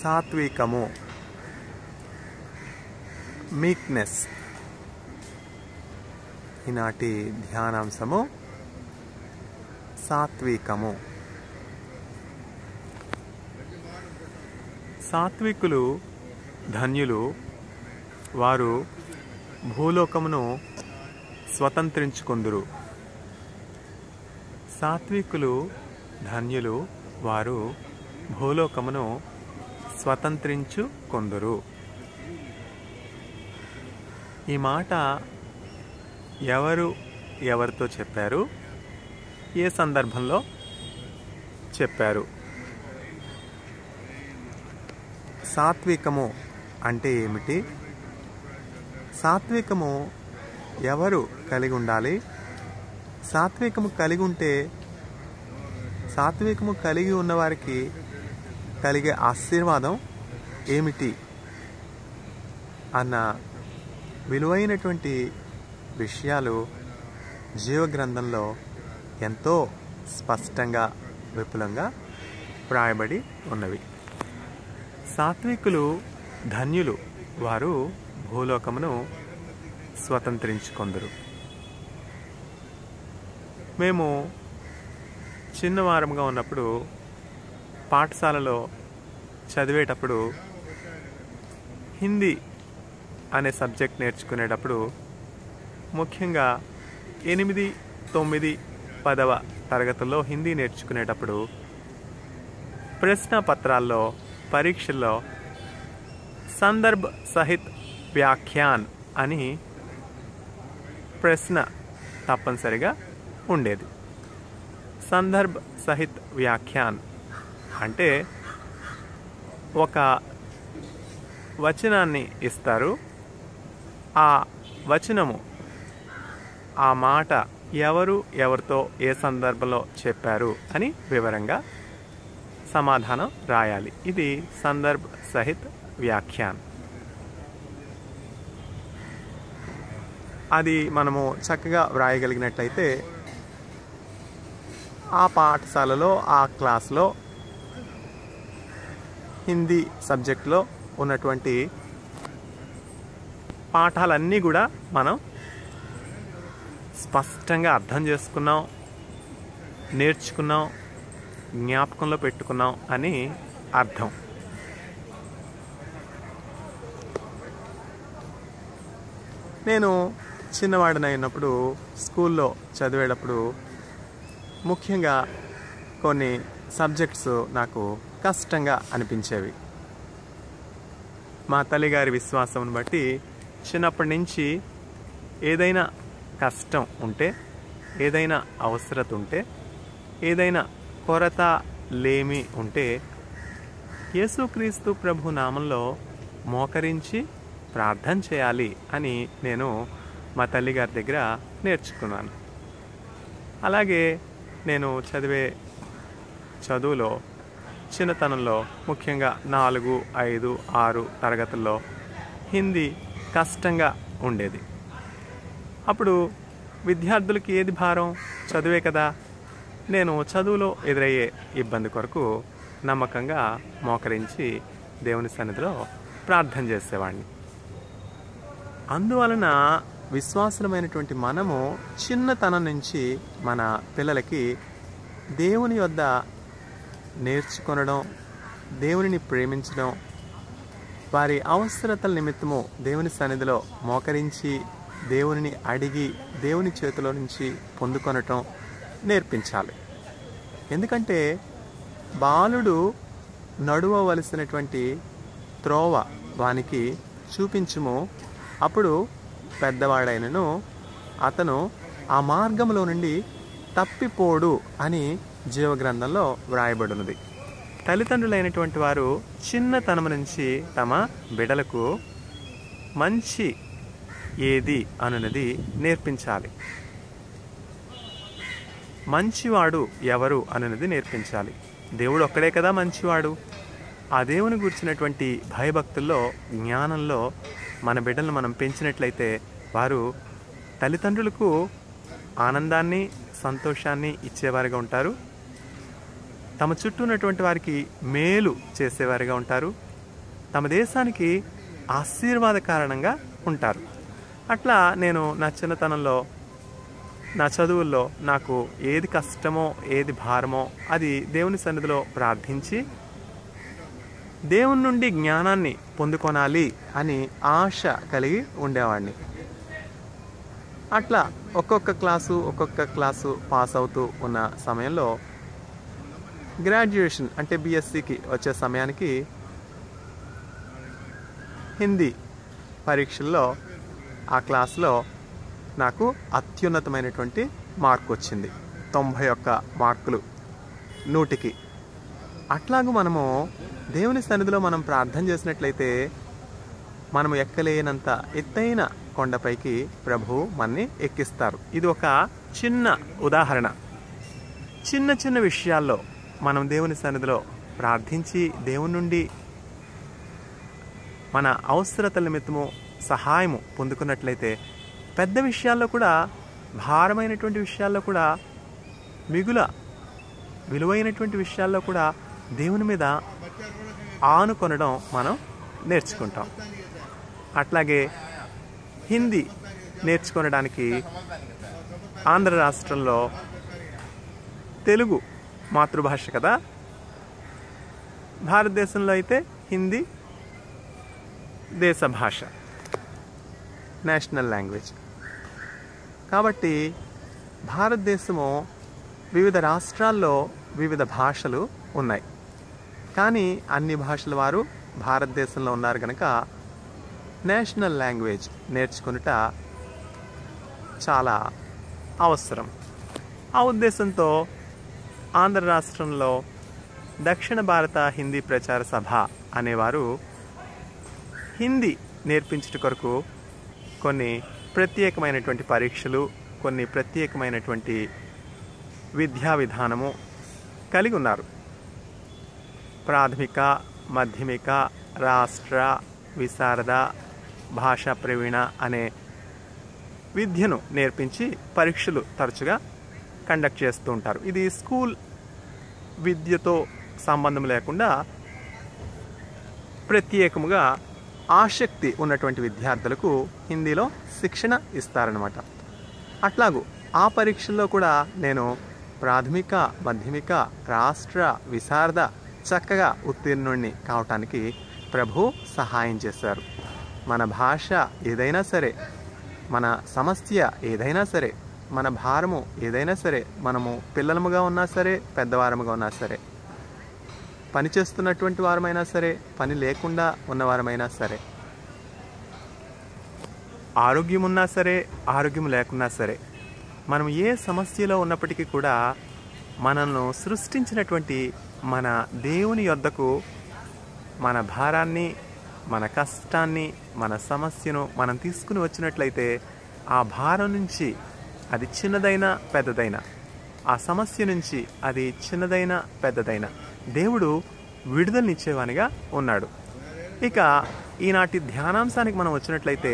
సాత్వికము మీక్నెస్ ఈనాటి ధ్యానాంశము సాత్వికము సాత్వికులు ధన్యులు వారు భూలోకమును స్వతంత్రించుకొందురు సాత్వికులు ధన్యులు వారు భూలోకమును స్వతంత్రించుకొందురు ఈ మాట ఎవరు ఎవరితో చెప్పారు ఏ సందర్భంలో చెప్పారు సాత్వికము అంటే ఏమిటి సాత్వికము ఎవరు కలిగి ఉండాలి సాత్వికము కలిగి ఉంటే సాత్వికము కలిగి ఉన్నవారికి కలిగే ఆశీర్వాదం ఏమిటి అన్న విలువైనటువంటి విషయాలు జీవగ్రంథంలో ఎంతో స్పష్టంగా విపులంగా వ్రాయబడి ఉన్నవి సాత్వికులు ధన్యులు వారు భూలోకమును స్వతంత్రించుకొందరు మేము చిన్నవారంగా ఉన్నప్పుడు పాఠశాలలో చదివేటప్పుడు హిందీ అనే సబ్జెక్ట్ నేర్చుకునేటప్పుడు ముఖ్యంగా ఎనిమిది తొమ్మిది పదవ తరగతుల్లో హిందీ నేర్చుకునేటప్పుడు ప్రశ్న పత్రాల్లో పరీక్షల్లో సందర్భ్ సహిత్ వ్యాఖ్యాన్ అని ప్రశ్న తప్పనిసరిగా ఉండేది సందర్భ్ సహిత్ వ్యాఖ్యాన్ అంటే ఒక వచనాన్ని ఇస్తారు ఆ వచనము ఆ మాట ఎవరు ఎవరితో ఏ సందర్భంలో చెప్పారు అని వివరంగా సమాధానం రాయాలి ఇది సందర్భ్ సహిత్ వ్యాఖ్యాన్ అది మనము చక్కగా వ్రాయగలిగినట్లయితే ఆ పాఠశాలలో ఆ క్లాస్లో హిందీ సబ్జెక్ట్లో ఉన్నటువంటి పాఠాలన్నీ కూడా మనం స్పష్టంగా అర్థం చేసుకున్నాం నేర్చుకున్నాం జ్ఞాపకంలో పెట్టుకున్నాం అని అర్థం నేను చిన్నవాడినైనప్పుడు స్కూల్లో చదివేటప్పుడు ముఖ్యంగా కొన్ని సబ్జెక్ట్స్ నాకు కష్టంగా అనిపించేవి మా తల్లిగారి విశ్వాసం బట్టి చిన్నప్పటి నుంచి ఏదైనా కష్టం ఉంటే ఏదైనా అవసరత ఉంటే ఏదైనా కొరత లేమి ఉంటే యేసుక్రీస్తు ప్రభు నామంలో మోకరించి ప్రార్థన చేయాలి అని నేను మా తల్లిగారి దగ్గర నేర్చుకున్నాను అలాగే నేను చదివే చదువులో చిన్నతనంలో ముఖ్యంగా నాలుగు ఐదు ఆరు తరగతుల్లో హిందీ కష్టంగా ఉండేది అప్పుడు విద్యార్థులకి ఏది భారం చదువే కదా నేను చదువులో ఎదురయ్యే ఇబ్బంది కొరకు నమ్మకంగా మోకరించి దేవుని సన్నిధిలో ప్రార్థన చేసేవాడిని అందువలన విశ్వాసమైనటువంటి మనము చిన్నతనం నుంచి మన పిల్లలకి దేవుని వద్ద నేర్చుకొనడం దేవునిని ప్రేమించడం వారి అవసరతల నిమిత్తము దేవుని సన్నిధిలో మోకరించి దేవునిని అడిగి దేవుని చేతిలో నుంచి పొందుకొనటం నేర్పించాలి ఎందుకంటే బాలుడు నడువవలసినటువంటి త్రోవ వానికి చూపించుము అప్పుడు పెద్దవాడైనను అతను ఆ మార్గంలో నుండి తప్పిపోడు అని జీవగ్రంథంలో వ్రాయబడినది తల్లిదండ్రులైనటువంటి వారు చిన్నతనం నుంచి తమ బిడలకు మంచి ఏది అనున్నది నేర్పించాలి మంచివాడు ఎవరు అనున్నది నేర్పించాలి దేవుడు ఒక్కడే కదా మంచివాడు ఆ దేవుని గురించినటువంటి భయభక్తుల్లో జ్ఞానంలో మన బిడ్డలను మనం పెంచినట్లయితే వారు తల్లిదండ్రులకు ఆనందాన్ని సంతోషాన్ని ఇచ్చేవారుగా ఉంటారు తమ చుట్టూ ఉన్నటువంటి వారికి మేలు చేసేవారుగా ఉంటారు తమ దేశానికి ఆశీర్వాద కారణంగా ఉంటారు అట్లా నేను నా చిన్నతనంలో నా చదువుల్లో నాకు ఏది కష్టమో ఏది భారమో అది దేవుని సన్నిధిలో ప్రార్థించి దేవుని నుండి జ్ఞానాన్ని పొందుకొనాలి అని ఆశ కలిగి ఉండేవాడిని అట్లా ఒక్కొక్క క్లాసు ఒక్కొక్క క్లాసు పాస్ అవుతూ ఉన్న సమయంలో గ్రాడ్యుయేషన్ అంటే బీఎస్సీకి వచ్చే సమయానికి హిందీ పరీక్షల్లో ఆ క్లాస్లో నాకు అత్యున్నతమైనటువంటి మార్క్ వచ్చింది తొంభై ఒక్క మార్కులు నూటికి అట్లాగూ మనము దేవుని సన్నిధిలో మనం ప్రార్థన చేసినట్లయితే మనము ఎక్కలేనంత ఎత్తైన కొండపైకి ప్రభు మనని ఎక్కిస్తారు ఇది ఒక చిన్న ఉదాహరణ చిన్న చిన్న విషయాల్లో మనం దేవుని సన్నిధిలో ప్రార్థించి దేవుని నుండి మన అవసరతల నిమిత్తము సహాయము పొందుకున్నట్లయితే పెద్ద విషయాల్లో కూడా భారమైనటువంటి విషయాల్లో కూడా మిగుల విలువైనటువంటి విషయాల్లో కూడా దేవుని మీద ఆనుకొనడం మనం నేర్చుకుంటాం అట్లాగే హిందీ నేర్చుకొనడానికి ఆంధ్ర రాష్ట్రంలో తెలుగు మాతృభాష కదా భారతదేశంలో అయితే హిందీ దేశ భాష నేషనల్ లాంగ్వేజ్ కాబట్టి భారతదేశము వివిధ రాష్ట్రాల్లో వివిధ భాషలు ఉన్నాయి కానీ అన్ని భాషల వారు భారతదేశంలో ఉన్నారు కనుక నేషనల్ లాంగ్వేజ్ నేర్చుకునుట చాలా అవసరం ఆ ఉద్దేశంతో ఆంధ్ర రాష్ట్రంలో దక్షిణ భారత హిందీ ప్రచార సభ అనేవారు హిందీ నేర్పించుట కొరకు కొన్ని ప్రత్యేకమైనటువంటి పరీక్షలు కొన్ని ప్రత్యేకమైనటువంటి విద్యా విధానము కలిగి ఉన్నారు ప్రాథమిక మాధ్యమిక రాష్ట్ర విశారద భాషా ప్రవీణ అనే విద్యను నేర్పించి పరీక్షలు తరచుగా కండక్ట్ చేస్తూ ఉంటారు ఇది స్కూల్ విద్యతో సంబంధం లేకుండా ప్రత్యేకముగా ఆసక్తి ఉన్నటువంటి విద్యార్థులకు హిందీలో శిక్షణ ఇస్తారనమాట అట్లాగూ ఆ పరీక్షల్లో కూడా నేను ప్రాథమిక మాధ్యమిక రాష్ట్ర విశారద చక్కగా ఉత్తీర్ణుణ్ణి కావటానికి ప్రభు సహాయం చేశారు మన భాష ఏదైనా సరే మన సమస్య ఏదైనా సరే మన భారము ఏదైనా సరే మనము పిల్లలముగా ఉన్నా సరే పెద్దవారముగా ఉన్నా సరే పని చేస్తున్నటువంటి వారమైనా సరే పని లేకుండా ఉన్నవారమైనా సరే ఆరోగ్యం ఉన్నా సరే ఆరోగ్యం లేకున్నా సరే మనం ఏ సమస్యలో ఉన్నప్పటికీ కూడా మనల్ని సృష్టించినటువంటి మన దేవుని యొద్దకు మన భారాన్ని మన కష్టాన్ని మన సమస్యను మనం తీసుకుని వచ్చినట్లయితే ఆ భారం నుంచి అది చిన్నదైనా పెద్దదైనా ఆ సమస్య నుంచి అది చిన్నదైనా పెద్దదైనా దేవుడు విడుదలనిచ్చేవానిగా ఉన్నాడు ఇక ఈనాటి ధ్యానాంశానికి మనం వచ్చినట్లయితే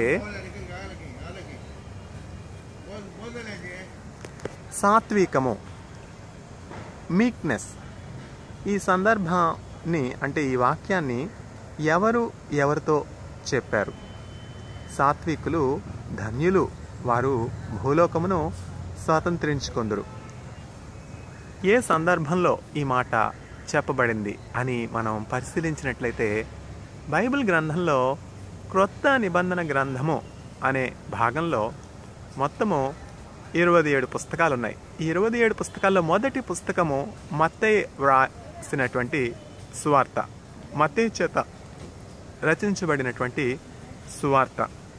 సాత్వికము మీక్నెస్ ఈ సందర్భాన్ని అంటే ఈ వాక్యాన్ని ఎవరు ఎవరితో చెప్పారు సాత్వికులు ధన్యులు వారు భూలోకమును స్వాతంత్రించుకొందురు ఏ సందర్భంలో ఈ మాట చెప్పబడింది అని మనం పరిశీలించినట్లయితే బైబిల్ గ్రంథంలో క్రొత్త నిబంధన గ్రంథము అనే భాగంలో మొత్తము ఇరవై ఏడు పుస్తకాలు ఉన్నాయి ఈ ఇరవై ఏడు పుస్తకాల్లో మొదటి పుస్తకము మత్తయ్య వ్రాసినటువంటి సువార్త మత్తయ్య చేత రచించబడినటువంటి సువార్త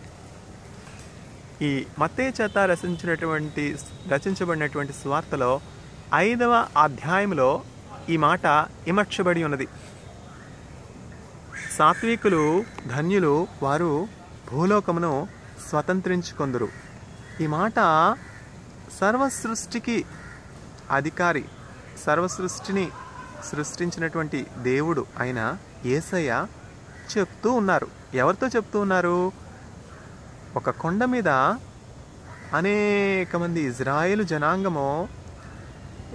ఈ మత్తయ్య చేత రచించినటువంటి రచించబడినటువంటి సువార్తలో ఐదవ అధ్యాయంలో ఈ మాట ఇమర్చబడి ఉన్నది సాత్వికులు ధన్యులు వారు భూలోకమును స్వతంత్రించుకొందురు ఈ మాట సర్వ సృష్టికి అధికారి సర్వ సృష్టిని సృష్టించినటువంటి దేవుడు అయిన ఏసయ్య చెప్తూ ఉన్నారు ఎవరితో చెప్తూ ఉన్నారు ఒక కొండ మీద అనేక మంది ఇజ్రాయేలు జనాంగము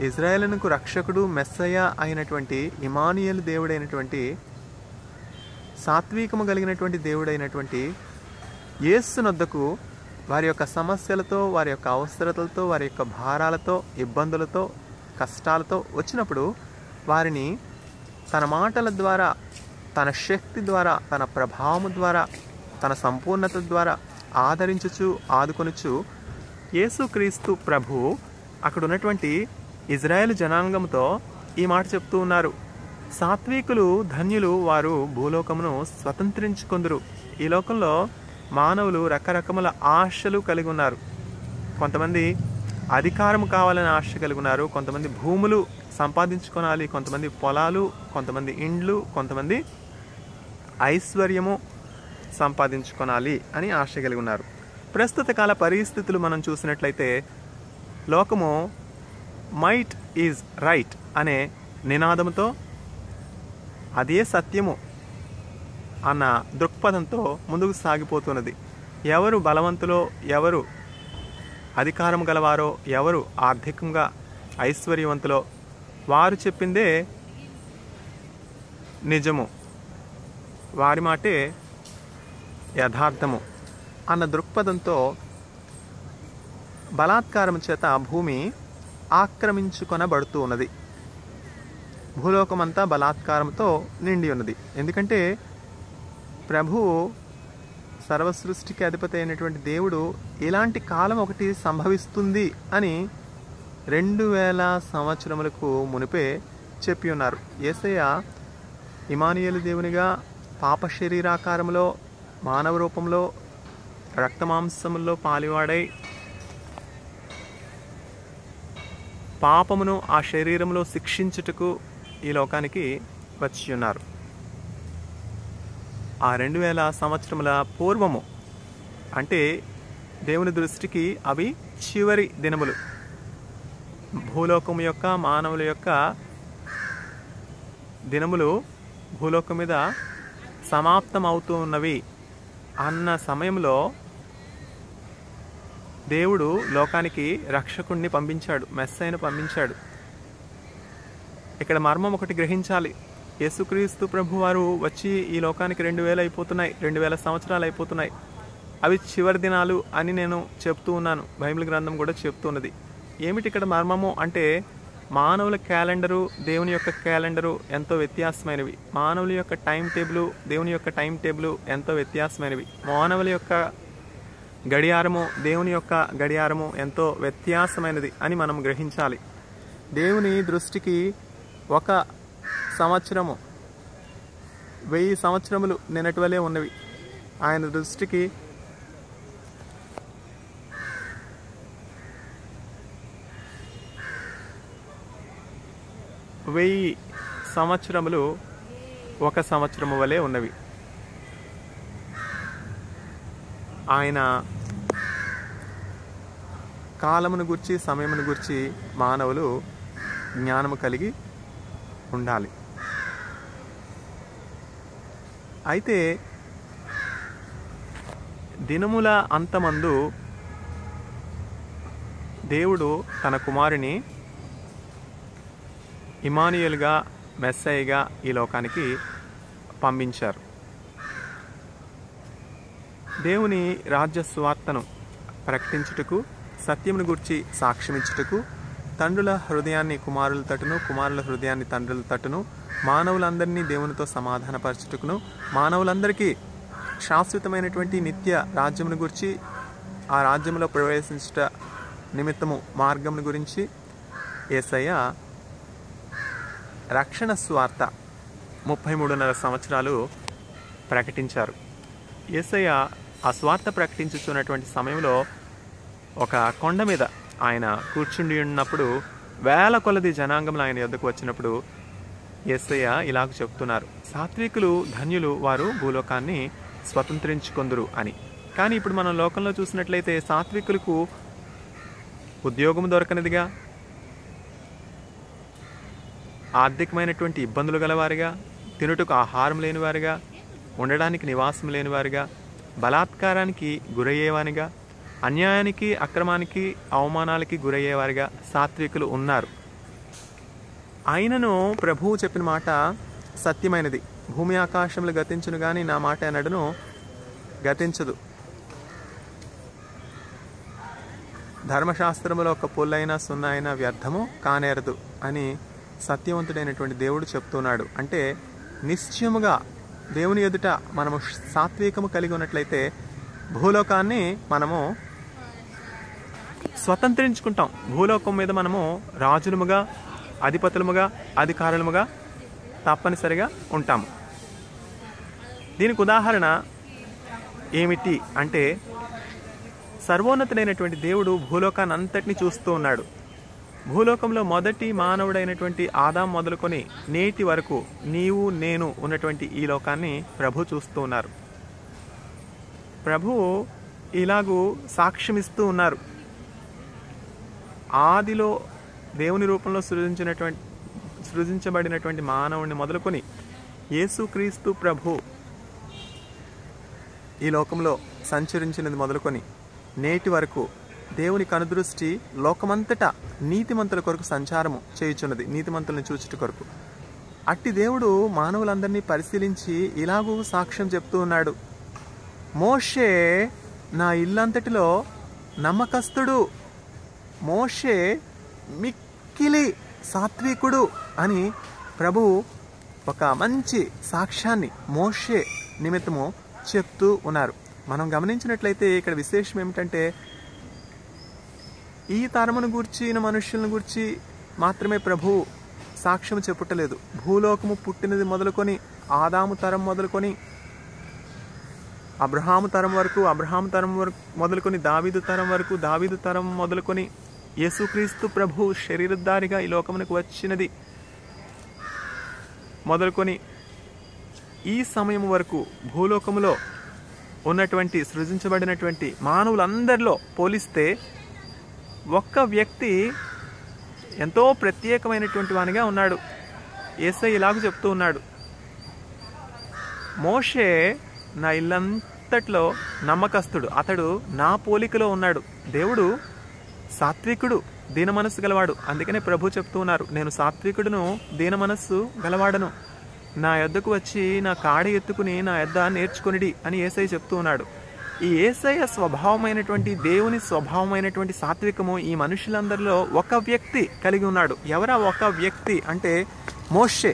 ఇజ్రాయేలునకు రక్షకుడు మెస్సయ్య అయినటువంటి ఇమానియల్ దేవుడైనటువంటి సాత్వికము కలిగినటువంటి దేవుడైనటువంటి యేస్సునొద్దకు వారి యొక్క సమస్యలతో వారి యొక్క అవసరతలతో వారి యొక్క భారాలతో ఇబ్బందులతో కష్టాలతో వచ్చినప్పుడు వారిని తన మాటల ద్వారా తన శక్తి ద్వారా తన ప్రభావము ద్వారా తన సంపూర్ణత ద్వారా ఆదరించుచు ఆదుకొనుచు యేసుక్రీస్తు ప్రభు అక్కడ ఉన్నటువంటి ఇజ్రాయెల్ జనాంగంతో ఈ మాట చెప్తూ ఉన్నారు సాత్వికులు ధన్యులు వారు భూలోకమును స్వతంత్రించుకొందురు ఈ లోకంలో మానవులు రకరకముల ఆశలు కలిగి ఉన్నారు కొంతమంది అధికారం కావాలని ఆశ కలిగి ఉన్నారు కొంతమంది భూములు సంపాదించుకోవాలి కొంతమంది పొలాలు కొంతమంది ఇండ్లు కొంతమంది ఐశ్వర్యము సంపాదించుకోనాలి అని ఆశ కలిగి ఉన్నారు ప్రస్తుత కాల పరిస్థితులు మనం చూసినట్లయితే లోకము మైట్ ఈజ్ రైట్ అనే నినాదంతో అదే సత్యము అన్న దృక్పథంతో ముందుకు సాగిపోతున్నది ఎవరు బలవంతులో ఎవరు అధికారం గలవారో ఎవరు ఆర్థికంగా ఐశ్వర్యవంతులో వారు చెప్పిందే నిజము వారి మాటే యథార్థము అన్న దృక్పథంతో బలాత్కారం చేత భూమి ఆక్రమించుకొనబడుతూ ఉన్నది భూలోకమంతా బలాత్కారంతో నిండి ఉన్నది ఎందుకంటే ప్రభువు సర్వసృష్టికి అధిపతి అయినటువంటి దేవుడు ఇలాంటి కాలం ఒకటి సంభవిస్తుంది అని రెండు వేల సంవత్సరములకు మునిపే చెప్పి ఉన్నారు ఏసయ్య ఇమానియలు దేవునిగా పాప శరీరాకారంలో మానవ రూపంలో రక్తమాంసముల్లో పాలివాడై పాపమును ఆ శరీరంలో శిక్షించుటకు ఈ లోకానికి వచ్చి ఉన్నారు ఆ రెండు వేల సంవత్సరముల పూర్వము అంటే దేవుని దృష్టికి అవి చివరి దినములు భూలోకం యొక్క మానవుల యొక్క దినములు భూలోకం మీద సమాప్తం అవుతూ ఉన్నవి అన్న సమయంలో దేవుడు లోకానికి రక్షకుణ్ణి పంపించాడు మెస్సైను పంపించాడు ఇక్కడ మర్మం ఒకటి గ్రహించాలి యేసుక్రీస్తు ప్రభు వారు వచ్చి ఈ లోకానికి రెండు వేలు అయిపోతున్నాయి రెండు వేల సంవత్సరాలు అయిపోతున్నాయి అవి చివరి దినాలు అని నేను చెప్తూ ఉన్నాను బైబిల్ గ్రంథం కూడా చెప్తున్నది ఏమిటి ఇక్కడ మర్మము అంటే మానవుల క్యాలెండరు దేవుని యొక్క క్యాలెండరు ఎంతో వ్యత్యాసమైనవి మానవుల యొక్క టైం టేబుల్ దేవుని యొక్క టైం టేబుల్ ఎంతో వ్యత్యాసమైనవి మానవుల యొక్క గడియారము దేవుని యొక్క గడియారము ఎంతో వ్యత్యాసమైనది అని మనం గ్రహించాలి దేవుని దృష్టికి ఒక సంవత్సరము వెయ్యి సంవత్సరములు నిన్నటి వలె ఉన్నవి ఆయన దృష్టికి వెయ్యి సంవత్సరములు ఒక సంవత్సరము వలె ఉన్నవి ఆయన కాలమును గుర్చి సమయమును గుర్చి మానవులు జ్ఞానము కలిగి ఉండాలి అయితే దినముల అంతమందు దేవుడు తన కుమారుని ఇమానియల్గా మెస్సైగా ఈ లోకానికి పంపించారు దేవుని రాజ్య సువార్తను ప్రకటించుటకు సత్యమును గుర్చి సాక్ష్యమిచ్చుటకు తండ్రుల హృదయాన్ని కుమారుల తట్టును కుమారుల హృదయాన్ని తండ్రుల తట్టును మానవులందరినీ దేవునితో సమాధానపరచుటకును మానవులందరికీ శాశ్వతమైనటువంటి నిత్య రాజ్యమును గురించి ఆ రాజ్యంలో ప్రవేశించుట నిమిత్తము మార్గమును గురించి ఏసయ్య రక్షణ స్వార్త ముప్పై మూడున్నర సంవత్సరాలు ప్రకటించారు ఏసయ్య ఆ స్వార్థ ప్రకటించుతున్నటువంటి సమయంలో ఒక కొండ మీద ఆయన కూర్చుండి ఉన్నప్పుడు వేల కొలది జనాంగంలో ఆయన యొద్దకు వచ్చినప్పుడు ఎస్ఐయ ఇలాగ చెప్తున్నారు సాత్వికులు ధన్యులు వారు భూలోకాన్ని స్వతంత్రించుకొందురు అని కానీ ఇప్పుడు మనం లోకంలో చూసినట్లయితే సాత్వికులకు ఉద్యోగం దొరకనిదిగా ఆర్థికమైనటువంటి ఇబ్బందులు గలవారిగా తినుటకు ఆహారం లేనివారిగా ఉండడానికి నివాసం లేనివారిగా బలాత్కారానికి గురయ్యేవానిగా అన్యాయానికి అక్రమానికి అవమానాలకి గురయ్యేవారిగా సాత్వికులు ఉన్నారు ఆయనను ప్రభువు చెప్పిన మాట సత్యమైనది భూమి ఆకాశములు గతించును కానీ నా మాట అనడును గతించదు ధర్మశాస్త్రములో ఒక పొల్లైనా సున్నా అయినా వ్యర్థము కానేరదు అని సత్యవంతుడైనటువంటి దేవుడు చెప్తున్నాడు అంటే నిశ్చయముగా దేవుని ఎదుట మనము సాత్వికము కలిగి ఉన్నట్లయితే భూలోకాన్ని మనము స్వతంత్రించుకుంటాం భూలోకం మీద మనము రాజులముగా అధిపతులముగా అధికారులముగా తప్పనిసరిగా ఉంటాము దీనికి ఉదాహరణ ఏమిటి అంటే సర్వోన్నతుడైనటువంటి దేవుడు భూలోకాన్ని అంతటిని చూస్తూ ఉన్నాడు భూలోకంలో మొదటి మానవుడైనటువంటి ఆదాం మొదలుకొని నేటి వరకు నీవు నేను ఉన్నటువంటి ఈ లోకాన్ని ప్రభు చూస్తూ ఉన్నారు ప్రభువు ఇలాగూ సాక్ష్యమిస్తూ ఉన్నారు ఆదిలో దేవుని రూపంలో సృజించినటువంటి సృజించబడినటువంటి మానవుడిని మొదలుకొని యేసుక్రీస్తు ప్రభు ఈ లోకంలో సంచరించినది మొదలుకొని నేటి వరకు దేవుని కనుదృష్టి లోకమంతటా నీతిమంతుల కొరకు సంచారము చేయుచున్నది నీతిమంతులను చూచుట కొరకు అట్టి దేవుడు మానవులందరినీ పరిశీలించి ఇలాగూ సాక్ష్యం చెప్తూ ఉన్నాడు మోషే నా ఇల్లంతటిలో నమ్మకస్తుడు మోషే మిక్కిలి సాత్వికుడు అని ప్రభు ఒక మంచి సాక్ష్యాన్ని మోషే నిమిత్తము చెప్తూ ఉన్నారు మనం గమనించినట్లయితే ఇక్కడ విశేషం ఏమిటంటే ఈ తరమును గూర్చిన మనుష్యులను గూర్చి మాత్రమే ప్రభు సాక్ష్యం చెప్పుటలేదు భూలోకము పుట్టినది మొదలుకొని ఆదాము తరం మొదలుకొని అబ్రహాము తరం వరకు అబ్రహాము తరం వరకు మొదలుకొని దావీదు తరం వరకు దావీదు తరం మొదలుకొని యేసుక్రీస్తు ప్రభు శరీరధారిగా ఈ లోకమునకు వచ్చినది మొదలుకొని ఈ సమయం వరకు భూలోకములో ఉన్నటువంటి సృజించబడినటువంటి మానవులందరిలో పోలిస్తే ఒక్క వ్యక్తి ఎంతో ప్రత్యేకమైనటువంటి వానిగా ఉన్నాడు ఏసై ఇలాగ చెప్తూ ఉన్నాడు మోషే నా ఇల్లంతట్లో నమ్మకస్తుడు అతడు నా పోలికలో ఉన్నాడు దేవుడు సాత్వికుడు దీన మనస్సు గలవాడు అందుకనే ప్రభు చెప్తూ ఉన్నారు నేను సాత్వికుడును దీన మనస్సు గలవాడను నా యొద్దకు వచ్చి నా కాడి ఎత్తుకుని నా యొద్ద నేర్చుకొనిడి అని ఏసై చెప్తూ ఉన్నాడు ఈ ఏసయ్య స్వభావమైనటువంటి దేవుని స్వభావమైనటువంటి సాత్వికము ఈ మనుషులందరిలో ఒక వ్యక్తి కలిగి ఉన్నాడు ఎవరా ఒక వ్యక్తి అంటే మోషే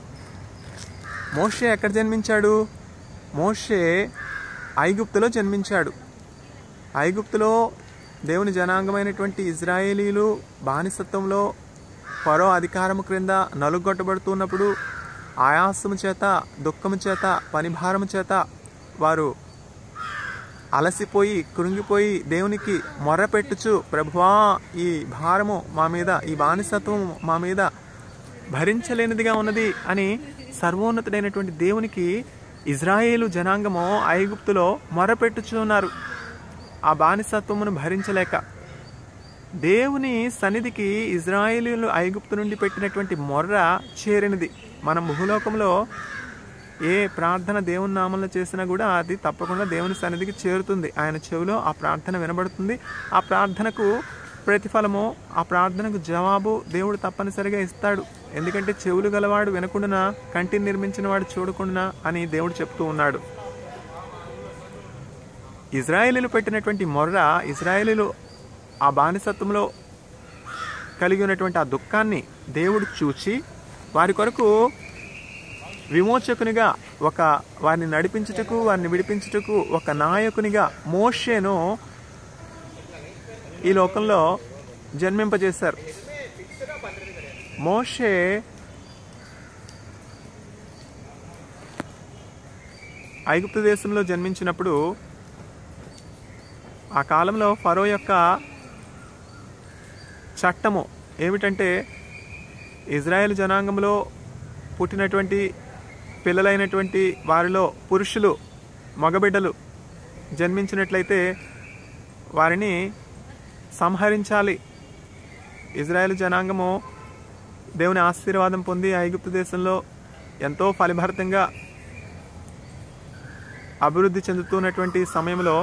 మోషే ఎక్కడ జన్మించాడు మోషే ఐగుప్తులో జన్మించాడు ఐగుప్తులో దేవుని జనాంగమైనటువంటి ఇజ్రాయేలీలు బానిసత్వంలో ఫరో అధికారము క్రింద నలుగొట్టబడుతున్నప్పుడు ఆయాసము చేత దుఃఖము చేత పనిభారము చేత వారు అలసిపోయి కృంగిపోయి దేవునికి మొర్రపెట్టుచు ప్రభువా ఈ భారము మా మీద ఈ బానిసత్వం మా మీద భరించలేనిదిగా ఉన్నది అని సర్వోన్నతుడైనటువంటి దేవునికి ఇజ్రాయేలు జనాంగము ఐగుప్తులో మొరపెట్టుచున్నారు ఆ బానిసత్వమును భరించలేక దేవుని సన్నిధికి ఇజ్రాయేలీలు ఐగుప్తు నుండి పెట్టినటువంటి మొర్ర చేరినది మనం భూలోకంలో ఏ ప్రార్థన దేవుని నామంలో చేసినా కూడా అది తప్పకుండా దేవుని సన్నిధికి చేరుతుంది ఆయన చెవిలో ఆ ప్రార్థన వినబడుతుంది ఆ ప్రార్థనకు ప్రతిఫలము ఆ ప్రార్థనకు జవాబు దేవుడు తప్పనిసరిగా ఇస్తాడు ఎందుకంటే చెవులు గలవాడు వినకుండా కంటిని నిర్మించిన వాడు చూడకుండా అని దేవుడు చెప్తూ ఉన్నాడు ఇజ్రాయేలీలు పెట్టినటువంటి మొర్ర ఇజ్రాయేలీలు ఆ బానిసత్వంలో కలిగి ఉన్నటువంటి ఆ దుఃఖాన్ని దేవుడు చూచి వారి కొరకు విమోచకునిగా ఒక వారిని నడిపించుటకు వారిని విడిపించుటకు ఒక నాయకునిగా మోషేను ఈ లోకంలో జన్మింపజేశారు మోషే ఐగుప్తు దేశంలో జన్మించినప్పుడు ఆ కాలంలో ఫరో యొక్క చట్టము ఏమిటంటే ఇజ్రాయెల్ జనాంగంలో పుట్టినటువంటి పిల్లలైనటువంటి వారిలో పురుషులు మగబిడ్డలు జన్మించినట్లయితే వారిని సంహరించాలి ఇజ్రాయెల్ జనాంగము దేవుని ఆశీర్వాదం పొంది ఐగుప్తు దేశంలో ఎంతో ఫలభరితంగా అభివృద్ధి చెందుతున్నటువంటి సమయంలో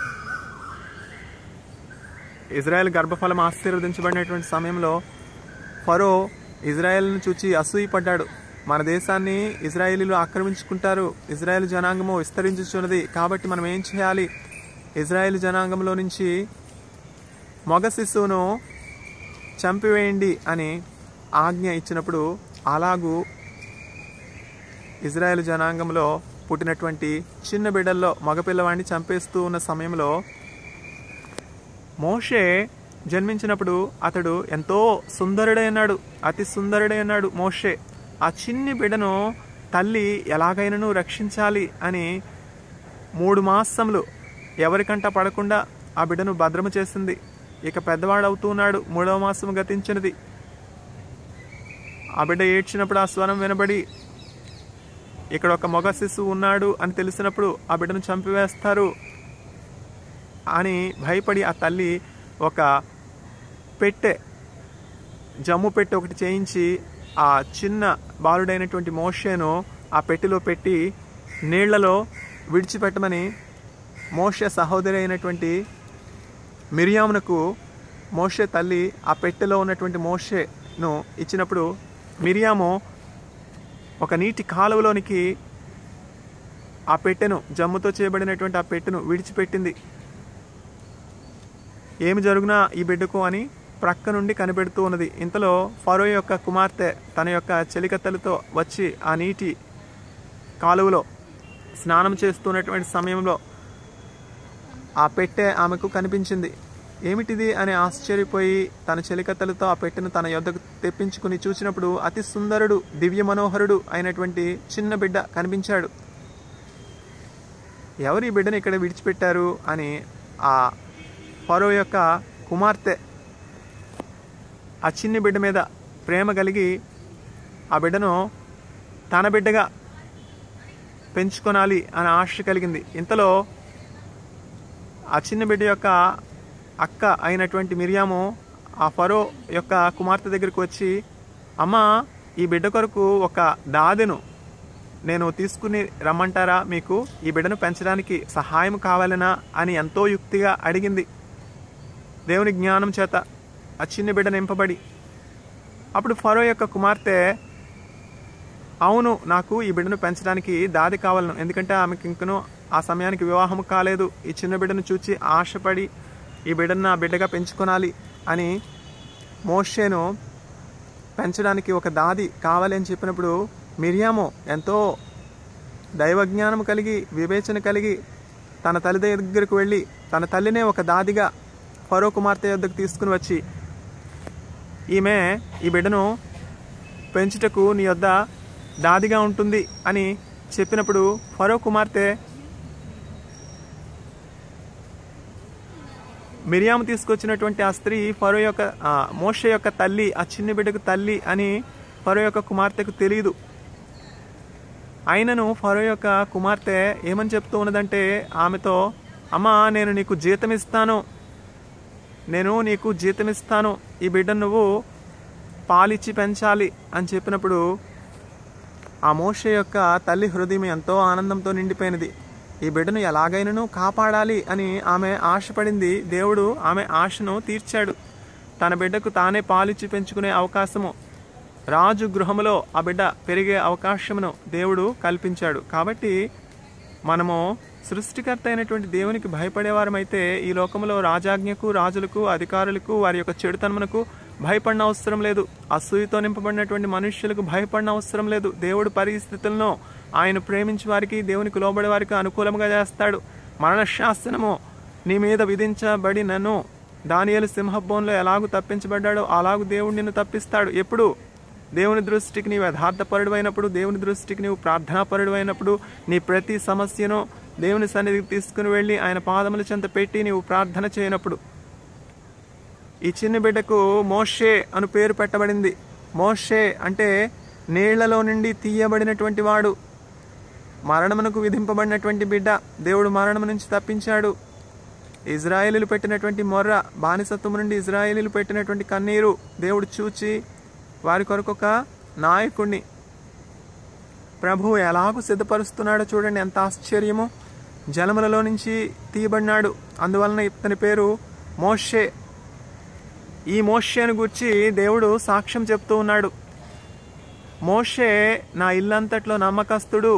ఇజ్రాయెల్ గర్భఫలం ఆశీర్వదించబడినటువంటి సమయంలో ఫరో ఇజ్రాయెల్ను చూచి అసూయపడ్డాడు మన దేశాన్ని ఇజ్రాయేలీలు ఆక్రమించుకుంటారు ఇజ్రాయెల్ జనాంగము విస్తరించుచున్నది కాబట్టి మనం ఏం చేయాలి ఇజ్రాయెల్ జనాంగంలో నుంచి మగ శిశువును చంపివేయండి అని ఆజ్ఞ ఇచ్చినప్పుడు అలాగూ ఇజ్రాయెల్ జనాంగంలో పుట్టినటువంటి చిన్న బిడ్డల్లో మగపిల్లవాడిని చంపేస్తూ ఉన్న సమయంలో మోషే జన్మించినప్పుడు అతడు ఎంతో సుందరుడై ఉన్నాడు అతి సుందరుడై ఉన్నాడు మోషే ఆ చిన్ని బిడ్డను తల్లి ఎలాగైనాను రక్షించాలి అని మూడు మాసములు ఎవరికంట పడకుండా ఆ బిడ్డను భద్రము చేసింది ఇక పెద్దవాడు అవుతూ ఉన్నాడు మూడవ మాసం గతించినది ఆ బిడ్డ ఏడ్చినప్పుడు ఆ స్వరం వినబడి ఇక్కడ ఒక మగ శిశువు ఉన్నాడు అని తెలిసినప్పుడు ఆ బిడ్డను చంపివేస్తారు అని భయపడి ఆ తల్లి ఒక పెట్టె జమ్ము పెట్టె ఒకటి చేయించి ఆ చిన్న బాలుడైనటువంటి మోషేను ఆ పెట్టెలో పెట్టి నీళ్లలో విడిచిపెట్టమని మోషే సహోదరి అయినటువంటి మిరియామునకు మోషే తల్లి ఆ పెట్టెలో ఉన్నటువంటి మోషేను ఇచ్చినప్పుడు మిరియాము ఒక నీటి కాలువలోనికి ఆ పెట్టెను జమ్ముతో చేయబడినటువంటి ఆ పెట్టెను విడిచిపెట్టింది ఏమి జరుగునా ఈ బిడ్డకు అని ప్రక్క నుండి కనిపెడుతూ ఉన్నది ఇంతలో ఫరో యొక్క కుమార్తె తన యొక్క చెలికత్తెలతో వచ్చి ఆ నీటి కాలువలో స్నానం చేస్తున్నటువంటి సమయంలో ఆ పెట్టె ఆమెకు కనిపించింది ఏమిటిది అని ఆశ్చర్యపోయి తన చెలికత్తెలతో ఆ పెట్టెను తన యొద్దకు తెప్పించుకుని చూసినప్పుడు అతి సుందరుడు దివ్య మనోహరుడు అయినటువంటి చిన్న బిడ్డ కనిపించాడు ఎవరు ఈ బిడ్డను ఇక్కడ విడిచిపెట్టారు అని ఆ ఫరో యొక్క కుమార్తె ఆ చిన్ని బిడ్డ మీద ప్రేమ కలిగి ఆ బిడ్డను తన బిడ్డగా పెంచుకొనాలి అని ఆశ కలిగింది ఇంతలో ఆ చిన్న బిడ్డ యొక్క అక్క అయినటువంటి మిరియాము ఆ ఫరో యొక్క కుమార్తె దగ్గరికి వచ్చి అమ్మ ఈ బిడ్డ కొరకు ఒక దాదెను నేను తీసుకుని రమ్మంటారా మీకు ఈ బిడ్డను పెంచడానికి సహాయం కావాలనా అని ఎంతో యుక్తిగా అడిగింది దేవుని జ్ఞానం చేత ఆ చిన్న బిడ్డ నింపబడి అప్పుడు ఫరో యొక్క కుమార్తె అవును నాకు ఈ బిడ్డను పెంచడానికి దాది కావాలను ఎందుకంటే ఆమెకి ఇంకను ఆ సమయానికి వివాహం కాలేదు ఈ చిన్న బిడ్డను చూచి ఆశపడి ఈ బిడ్డను నా బిడ్డగా పెంచుకొనాలి అని మోషేను పెంచడానికి ఒక దాది కావాలి అని చెప్పినప్పుడు మిరియాము ఎంతో దైవజ్ఞానం కలిగి వివేచన కలిగి తన తల్లి దగ్గరకు వెళ్ళి తన తల్లినే ఒక దాదిగా ఫరో కుమార్తె యొద్దకు తీసుకుని వచ్చి ఈమె ఈ బిడ్డను పెంచుటకు నీ యొద్ద దాదిగా ఉంటుంది అని చెప్పినప్పుడు ఫరో కుమార్తె మిరియాము తీసుకొచ్చినటువంటి ఆ స్త్రీ ఫరో యొక్క ఆ, మోషే యొక్క తల్లి ఆ చిన్న బిడ్డకు తల్లి అని ఫరో యొక్క కుమార్తెకు తెలియదు అయినను ఫరో యొక్క కుమార్తె ఏమని చెప్తూ ఉన్నదంటే ఆమెతో అమ్మా నేను నీకు జీతం ఇస్తాను నేను నీకు జీతం ఇస్తాను ఈ బిడ్డను నువ్వు పాలిచ్చి పెంచాలి అని చెప్పినప్పుడు ఆ మోషే యొక్క తల్లి హృదయం ఎంతో ఆనందంతో నిండిపోయినది ఈ బిడ్డను ఎలాగైనాను కాపాడాలి అని ఆమె ఆశపడింది దేవుడు ఆమె ఆశను తీర్చాడు తన బిడ్డకు తానే పాలిచ్చి పెంచుకునే అవకాశము రాజు గృహములో ఆ బిడ్డ పెరిగే అవకాశమును దేవుడు కల్పించాడు కాబట్టి మనము సృష్టికర్త అయినటువంటి దేవునికి భయపడేవారమైతే ఈ లోకంలో రాజాజ్ఞకు రాజులకు అధికారులకు వారి యొక్క చెడుతనమునకు భయపడిన అవసరం లేదు అసూయతో నింపబడినటువంటి మనుష్యులకు భయపడిన అవసరం లేదు దేవుడు పరిస్థితులను ఆయన ప్రేమించి వారికి దేవునికి లోబడే వారికి అనుకూలంగా చేస్తాడు మరణ శాసనము నీ మీద విధించబడినను దానియేలు సింహబోన్లో ఎలాగూ తప్పించబడ్డాడో అలాగూ దేవుడు నిన్ను తప్పిస్తాడు ఎప్పుడు దేవుని దృష్టికి నీవు యథార్థపరుడు అయినప్పుడు దేవుని దృష్టికి నీవు ప్రార్థనాపరుడు అయినప్పుడు నీ ప్రతి సమస్యను దేవుని సన్నిధికి తీసుకుని వెళ్ళి ఆయన పాదముల చెంత పెట్టి నీవు ప్రార్థన చేయనప్పుడు ఈ చిన్న బిడ్డకు మోషే అను పేరు పెట్టబడింది మోషే అంటే నీళ్లలో నుండి తీయబడినటువంటి వాడు మరణమునకు విధింపబడినటువంటి బిడ్డ దేవుడు మరణం నుంచి తప్పించాడు ఇజ్రాయేలీలు పెట్టినటువంటి మొర్ర బానిసత్వం నుండి ఇజ్రాయేలీలు పెట్టినటువంటి కన్నీరు దేవుడు చూచి వారి కొరకు ఒక నాయకుణ్ణి ప్రభువు ఎలాగూ సిద్ధపరుస్తున్నాడో చూడండి ఎంత ఆశ్చర్యము జలములలో నుంచి తీయబడినాడు అందువలన ఇతని పేరు మోషే ఈ మోషేను గురించి దేవుడు సాక్ష్యం చెప్తూ ఉన్నాడు మోషే నా ఇల్లంతట్లో నమ్మకస్తుడు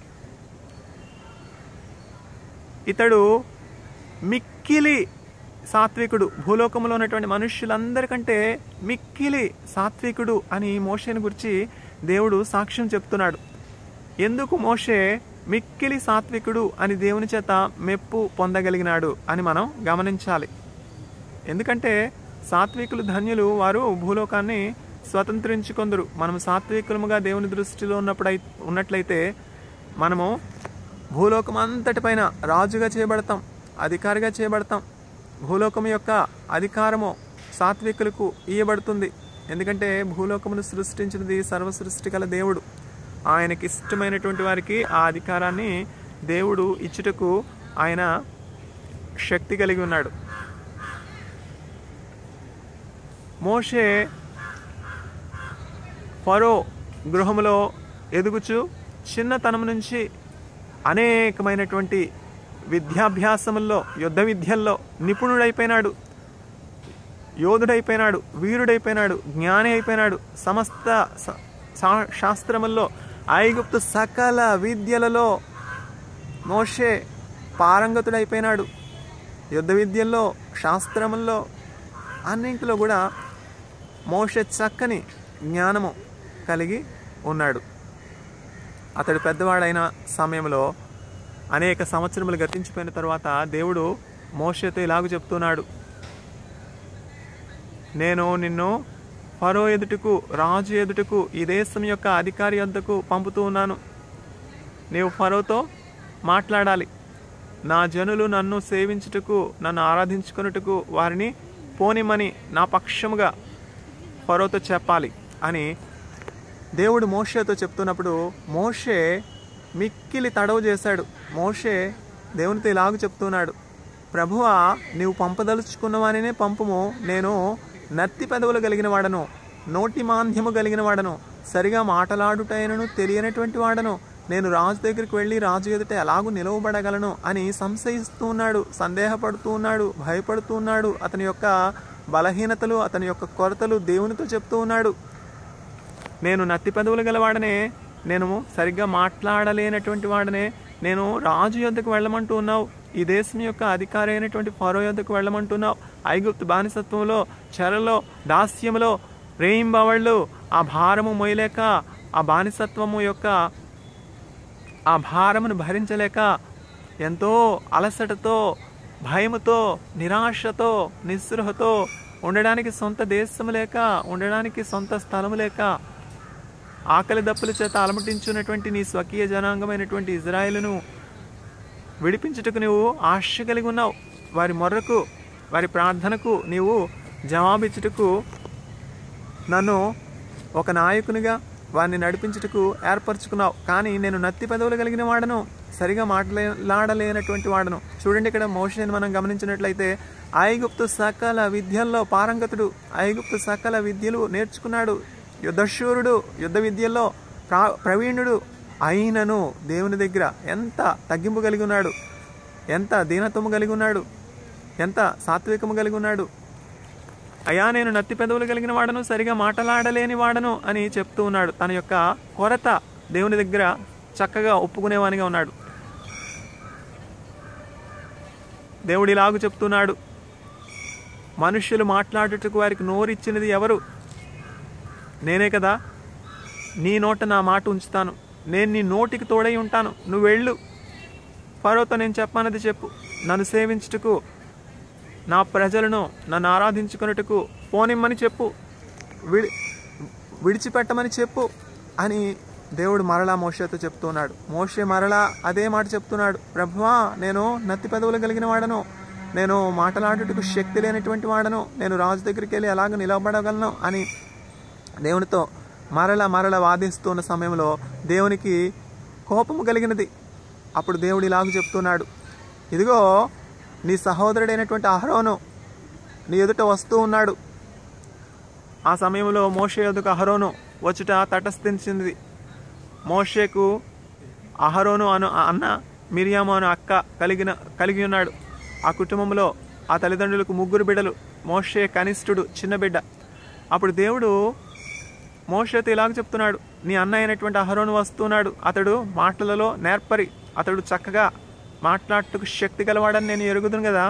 ఇతడు మిక్కిలి సాత్వికుడు భూలోకంలో ఉన్నటువంటి మనుష్యులందరికంటే మిక్కిలి సాత్వికుడు అని మోషేని గురించి దేవుడు సాక్ష్యం చెప్తున్నాడు ఎందుకు మోషే మిక్కిలి సాత్వికుడు అని దేవుని చేత మెప్పు పొందగలిగినాడు అని మనం గమనించాలి ఎందుకంటే సాత్వికులు ధన్యులు వారు భూలోకాన్ని స్వతంత్రించుకొందరు మనం సాత్వికులముగా దేవుని దృష్టిలో ఉన్నప్పుడు ఉన్నట్లయితే మనము భూలోకం అంతటిపైన రాజుగా చేయబడతాం అధికారిగా చేయబడతాం భూలోకం యొక్క అధికారము సాత్వికులకు ఇయ్యబడుతుంది ఎందుకంటే భూలోకమును సృష్టించినది సర్వ సృష్టి గల దేవుడు ఆయనకి ఇష్టమైనటువంటి వారికి ఆ అధికారాన్ని దేవుడు ఇచ్చుటకు ఆయన శక్తి కలిగి ఉన్నాడు మోషే ఫరో గృహములో ఎదుగుచు చిన్నతనం నుంచి అనేకమైనటువంటి విద్యాభ్యాసముల్లో యుద్ధ విద్యల్లో నిపుణుడైపోయినాడు యోధుడైపోయినాడు వీరుడైపోయినాడు జ్ఞాని అయిపోయినాడు సమస్త స- శా- శాస్త్రముల్లో ఐగుప్తు సకల విద్యలలో మోషే పారంగతుడైపోయినాడు యుద్ధ విద్యల్లో శాస్త్రముల్లో అన్నింటిలో కూడా మోషే చక్కని జ్ఞానము కలిగి ఉన్నాడు అతడు పెద్దవాడైన సమయంలో అనేక సంవత్సరములు గతించిపోయిన తర్వాత దేవుడు మోషతో ఇలాగ చెప్తున్నాడు నేను నిన్ను ఫరో ఎదుటకు రాజు ఎదుటకు ఈ దేశం యొక్క అధికారి వద్దకు పంపుతూ ఉన్నాను నీవు ఫరోతో మాట్లాడాలి నా జనులు నన్ను సేవించుటకు నన్ను ఆరాధించుకొనుటకు వారిని పోనిమని నా పక్షముగా ఫరోతో చెప్పాలి అని దేవుడు మోషేతో చెప్తున్నప్పుడు మోషే మిక్కిలి తడవు చేశాడు మోషే దేవునితో ఇలాగ చెప్తున్నాడు ప్రభువా నీవు పంపదలుచుకున్న వారినే పంపుము నేను నత్తి పెదవులు కలిగిన వాడను నోటి మాంద్యము కలిగిన వాడను సరిగా మాటలాడుటైనను తెలియనటువంటి వాడను నేను రాజు దగ్గరికి వెళ్ళి రాజు ఎదుట ఎలాగూ నిలవబడగలను అని సంశయిస్తూ ఉన్నాడు సందేహపడుతూ ఉన్నాడు భయపడుతూ ఉన్నాడు అతని యొక్క బలహీనతలు అతని యొక్క కొరతలు దేవునితో చెప్తూ ఉన్నాడు నేను నత్తి పెదవులు గలవాడనే నేను సరిగ్గా మాట్లాడలేనటువంటి వాడనే నేను రాజు యొద్దకు వెళ్ళమంటూ ఉన్నావు ఈ దేశం యొక్క అధికారి అయినటువంటి ఫరో యొద్దకు వెళ్ళమంటున్నావు ఐగుప్తు బానిసత్వంలో చెరలో దాస్యములో రేయింబవళ్ళు ఆ భారము మొయ్యలేక ఆ బానిసత్వము యొక్క ఆ భారమును భరించలేక ఎంతో అలసటతో భయముతో నిరాశతో నిస్పృహతో ఉండడానికి సొంత దేశము లేక ఉండడానికి సొంత స్థలము లేక ఆకలి దప్పుల చేత అలమటించున్నటువంటి నీ స్వకీయ జనాంగమైనటువంటి ఇజ్రాయేలును విడిపించుటకు నీవు ఆశ కలిగి ఉన్నావు వారి మొర్రకు వారి ప్రార్థనకు నీవు జవాబిచ్చుటకు నన్ను ఒక నాయకునిగా వారిని నడిపించుటకు ఏర్పరచుకున్నావు కానీ నేను నత్తి పదవులు కలిగిన వాడను సరిగా మాట్లాడలేనటువంటి వాడను చూడండి ఇక్కడ మోషని మనం గమనించినట్లయితే ఐగుప్తు సకల విద్యల్లో పారంగతుడు ఐగుప్తు సకల విద్యలు నేర్చుకున్నాడు యుద్ధశూరుడు యుద్ధ విద్యల్లో ప్రా ప్రవీణుడు అయినను దేవుని దగ్గర ఎంత తగ్గింపు కలిగి ఉన్నాడు ఎంత దీనత్వము కలిగి ఉన్నాడు ఎంత సాత్వికము కలిగి ఉన్నాడు అయ్యా నేను నత్తి పెదవులు కలిగిన వాడను సరిగా మాటలాడలేని వాడను అని చెప్తూ ఉన్నాడు తన యొక్క కొరత దేవుని దగ్గర చక్కగా ఒప్పుకునేవానిగా ఉన్నాడు దేవుడు ఇలాగు చెప్తున్నాడు మనుష్యులు మాట్లాడుటకు వారికి నోరిచ్చినది ఎవరు నేనే కదా నీ నోట నా మాట ఉంచుతాను నేను నీ నోటికి తోడై ఉంటాను నువ్వు వెళ్ళు ఫరోతో నేను చెప్పానది చెప్పు నన్ను సేవించుటకు నా ప్రజలను నన్ను ఆరాధించుకున్నట్టుకు పోనిమ్మని చెప్పు విడి విడిచిపెట్టమని చెప్పు అని దేవుడు మరలా మోషేతో చెప్తున్నాడు మోషే మరలా అదే మాట చెప్తున్నాడు ప్రభువా నేను నత్తి పెదవులు కలిగిన వాడను నేను మాటలాడుటకు శక్తి లేనటువంటి వాడను నేను రాజు దగ్గరికి వెళ్ళి ఎలాగ నిలబడగలను అని దేవునితో మరల మరల వాదిస్తున్న సమయంలో దేవునికి కోపము కలిగినది అప్పుడు దేవుడు ఇలాగ చెప్తున్నాడు ఇదిగో నీ సహోదరుడైనటువంటి అహరోను నీ ఎదుట వస్తూ ఉన్నాడు ఆ సమయంలో మోషే ఎదుక అహరోను వచ్చుట తటస్థించింది మోషేకు అహరోను అను అన్న మిరియాము అను అక్క కలిగిన కలిగి ఉన్నాడు ఆ కుటుంబంలో ఆ తల్లిదండ్రులకు ముగ్గురు బిడ్డలు మోషే కనిష్ఠుడు చిన్న బిడ్డ అప్పుడు దేవుడు మోషతో ఇలాగ చెప్తున్నాడు నీ అన్న అయినటువంటి అహరోను వస్తున్నాడు అతడు మాటలలో నేర్పరి అతడు చక్కగా మాట్లాడటకు శక్తి గలవాడని నేను ఎరుగుదును కదా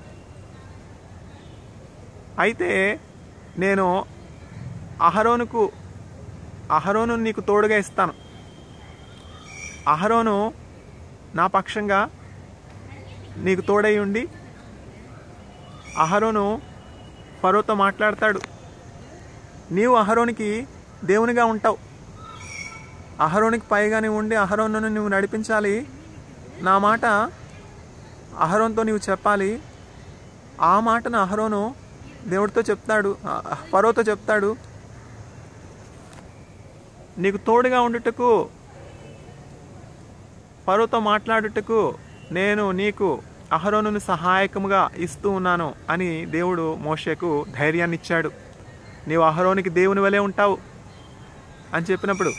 అయితే నేను అహరోనుకు అహరోను నీకు తోడుగా ఇస్తాను అహరోను నా పక్షంగా నీకు తోడై ఉండి అహరోను ఫరోతో మాట్లాడతాడు నీవు అహరోనికి దేవునిగా ఉంటావు అహరోనికి పైగానే ఉండి అహరోను నువ్వు నడిపించాలి నా మాట అహరోన్తో నీవు చెప్పాలి ఆ మాటను అహరోను దేవుడితో చెప్తాడు ఆ, ఫరోతో చెప్తాడు నీకు తోడుగా ఉండుటకు ఫరోతో మాట్లాడుటకు నేను నీకు అహరోనును సహాయకముగా ఇస్తూ ఉన్నాను అని దేవుడు మోషేకు ధైర్యాన్ని ఇచ్చాడు నీవు అహరోనికి దేవుని వలె ఉంటావు అని చెప్పినప్పుడు